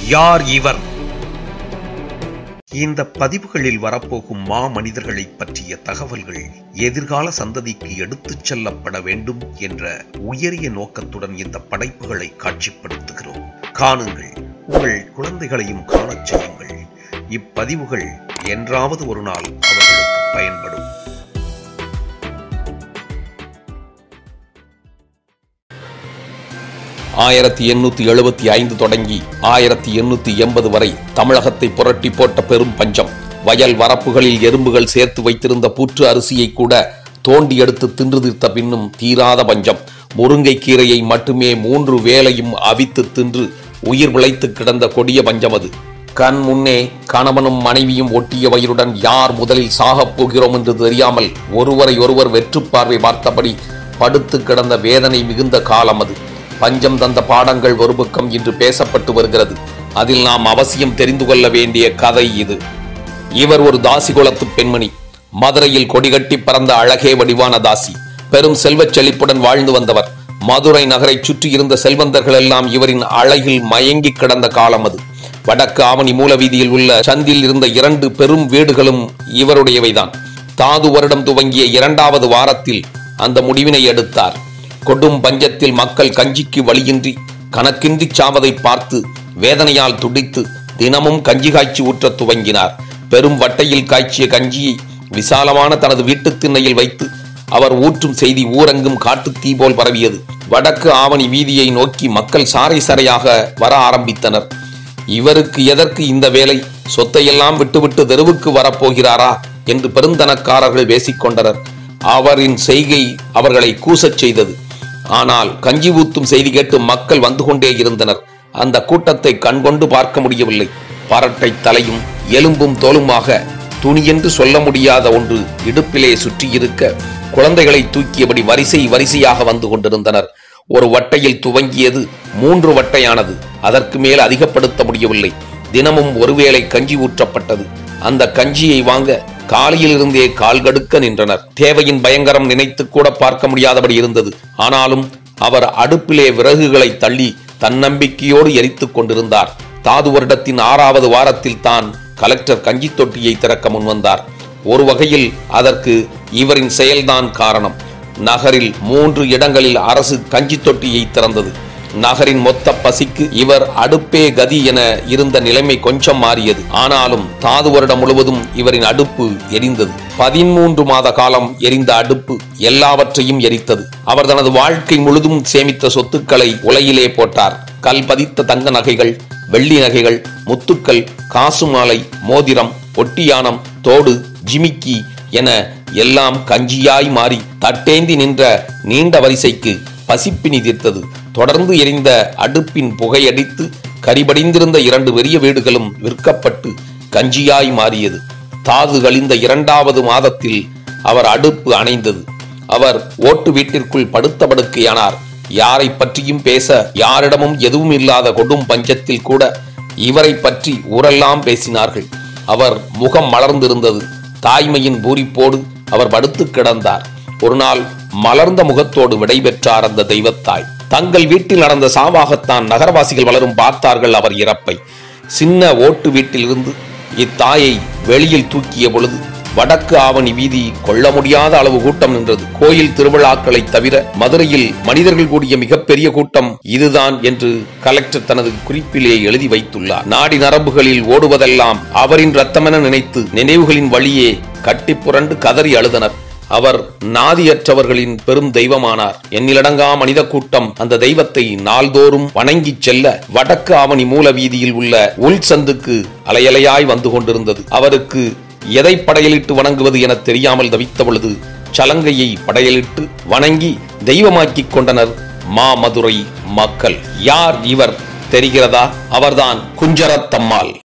யார் இவர் இந்த பதிவுகளில் வரப்போகும் மா மனிதர்களை பற்றிய தகவல்கள் எதிர்கால சந்ததிக்கு எடுத்துச் செல்லப்பட வேண்டும் என்ற உயரிய நோக்கத்துடன் இந்த படைப்புகளை காட்சிப்படுத்துகிறோம் காணுங்கள் உங்கள் குழந்தைகளையும் காணச் செய்யுங்கள் இப்பதிவுகள் என்றாவது ஒரு நாள் அவர்களுக்கு பயன்படும் ஆயிரத்தி எண்ணூத்தி எழுபத்தி ஐந்து தொடங்கி ஆயிரத்தி எண்ணூத்தி எண்பது வரை தமிழகத்தை புரட்டி போட்ட பெரும் பஞ்சம் வயல் வரப்புகளில் எறும்புகள் சேர்த்து வைத்திருந்த புற்று அரிசியை கூட தோண்டி எடுத்து தின்று தீர்த்த பின்னும் தீராத பஞ்சம் முருங்கை கீரையை மட்டுமே மூன்று வேளையும் அவித்து தின்று உயிர் விளைத்து கிடந்த கொடிய பஞ்சம் அது கண் முன்னே கணவனும் மனைவியும் ஒட்டிய வயிறுடன் யார் முதலில் சாகப் போகிறோம் என்று தெரியாமல் ஒருவரை ஒருவர் வெற்றுப் பார்வை பார்த்தபடி படுத்து கிடந்த வேதனை மிகுந்த காலம் அது பஞ்சம் தந்த பாடங்கள் ஒரு பக்கம் இன்று பேசப்பட்டு வருகிறது அதில் நாம் அவசியம் தெரிந்து கொள்ள வேண்டிய கதை இது இவர் ஒரு தாசி குலத்து பெண்மணி மதுரையில் கொடிகட்டி பறந்த அழகே வடிவான தாசி பெரும் செல்வச் செழிப்புடன் வாழ்ந்து வந்தவர் மதுரை நகரைச் சுற்றி இருந்த செல்வந்தர்கள் எல்லாம் இவரின் அழகில் மயங்கி கிடந்த காலம் அது வடக்கு ஆவணி மூல வீதியில் உள்ள சந்தில் இருந்த இரண்டு பெரும் வீடுகளும் இவருடையவைதான் தாது வருடம் துவங்கிய இரண்டாவது வாரத்தில் அந்த முடிவினை எடுத்தார் கொடும் பஞ்சத்தில் மக்கள் கஞ்சிக்கு வழியின்றி கணக்கின்றி சாவதை பார்த்து வேதனையால் துடித்து தினமும் கஞ்சி காய்ச்சி ஊற்றத் துவங்கினார் பெரும் வட்டையில் காய்ச்சிய கஞ்சியை விசாலமான தனது வீட்டுத் திண்ணையில் வைத்து அவர் ஊற்றும் செய்தி ஊரெங்கும் காட்டுத் தீ போல் பரவியது வடக்கு ஆவணி வீதியை நோக்கி மக்கள் சாறை சாறையாக வர ஆரம்பித்தனர் இவருக்கு எதற்கு இந்த வேலை சொத்தையெல்லாம் விட்டுவிட்டு தெருவுக்கு வரப்போகிறாரா என்று பெருந்தனக்காரர்கள் பேசிக்கொண்டனர் அவரின் செய்கை அவர்களை கூசச் செய்தது ஆனால் கஞ்சி ஊத்தும் செய்தி கேட்டு மக்கள் வந்து கொண்டே இருந்தனர் அந்த கூட்டத்தை கண்கொண்டு பார்க்க முடியவில்லை பரட்டை தலையும் எலும்பும் தோலுமாக துணியென்று சொல்ல முடியாத ஒன்று இடுப்பிலே சுற்றியிருக்க குழந்தைகளை தூக்கியபடி வரிசை வரிசையாக வந்து கொண்டிருந்தனர் ஒரு வட்டையில் துவங்கியது மூன்று வட்டையானது அதற்கு மேல் அதிகப்படுத்த முடியவில்லை தினமும் ஒருவேளை கஞ்சி ஊற்றப்பட்டது அந்த கஞ்சியை வாங்க காலையில் இருந்தே கால்கடுக்க நின்றனர் தேவையின் பயங்கரம் நினைத்து கூட பார்க்க முடியாதபடி இருந்தது ஆனாலும் அவர் அடுப்பிலே விறகுகளை தள்ளி தன்னம்பிக்கையோடு எரித்துக் கொண்டிருந்தார் தாது வருடத்தின் ஆறாவது வாரத்தில் தான் கலெக்டர் கஞ்சி தொட்டியை திறக்க முன்வந்தார் ஒரு வகையில் அதற்கு இவரின் செயல்தான் காரணம் நகரில் மூன்று இடங்களில் அரசு கஞ்சி தொட்டியை திறந்தது நகரின் மொத்த பசிக்கு இவர் அடுப்பே கதி என இருந்த நிலைமை கொஞ்சம் மாறியது ஆனாலும் தாது வருடம் முழுவதும் இவரின் அடுப்பு எரிந்தது பதிமூன்று மாத காலம் எரிந்த அடுப்பு எல்லாவற்றையும் எரித்தது அவர் தனது வாழ்க்கை முழுதும் சேமித்த சொத்துக்களை உலையிலே போட்டார் கல் பதித்த தங்க நகைகள் வெள்ளி நகைகள் முத்துக்கள் காசு மாலை மோதிரம் ஒட்டியானம் தோடு ஜிமிக்கி என எல்லாம் கஞ்சியாய் மாறி தட்டேந்தி நின்ற நீண்ட வரிசைக்கு பசிப்பினி தீர்த்தது தொடர்ந்து எரிந்த அடுப்பின் புகையடித்து கரிபடிந்திருந்த இரண்டு பெரிய வீடுகளும் விற்கப்பட்டு கஞ்சியாய் மாறியது தாது கழிந்த இரண்டாவது மாதத்தில் அவர் அடுப்பு அணைந்தது அவர் ஓட்டு வீட்டிற்குள் படுத்த படுக்கையானார் யாரை பற்றியும் பேச யாரிடமும் எதுவும் இல்லாத கொடும் பஞ்சத்தில் கூட இவரை பற்றி ஊரெல்லாம் பேசினார்கள் அவர் முகம் மலர்ந்திருந்தது தாய்மையின் பூரிப்போடு அவர் படுத்து கிடந்தார் ஒரு நாள் மலர்ந்த முகத்தோடு விடைபெற்றார் அந்த தெய்வத்தாய் தங்கள் வீட்டில் நடந்த சாவாகத்தான் நகரவாசிகள் வளரும் பார்த்தார்கள் அவர் இறப்பை சின்ன ஓட்டு வீட்டிலிருந்து இத்தாயை வெளியில் தூக்கிய பொழுது வடக்கு ஆவணி வீதி கொள்ள முடியாத அளவு கூட்டம் நின்றது கோயில் திருவிழாக்களை தவிர மதுரையில் மனிதர்கள் கூடிய மிகப்பெரிய கூட்டம் இதுதான் என்று கலெக்டர் தனது குறிப்பிலே எழுதி வைத்துள்ளார் நாடி நரம்புகளில் ஓடுவதெல்லாம் அவரின் ரத்தமென நினைத்து நினைவுகளின் வழியே கட்டி புரண்டு கதறி அழுதனர் அவர் நாதியற்றவர்களின் பெரும் தெய்வமானார் எண்ணிலடங்கா மனித கூட்டம் அந்த தெய்வத்தை நாள்தோறும் வணங்கிச் செல்ல வடக்கு ஆவணி மூல வீதியில் உள்ள உள் சந்துக்கு அலையலையாய் வந்து கொண்டிருந்தது அவருக்கு எதை படையலிட்டு வணங்குவது என தெரியாமல் தவித்த பொழுது சலங்கையை படையலிட்டு வணங்கி தெய்வமாக்கிக் கொண்டனர் மாமதுரை மக்கள் யார் இவர் தெரிகிறதா அவர்தான் குஞ்சரத்தம்மாள்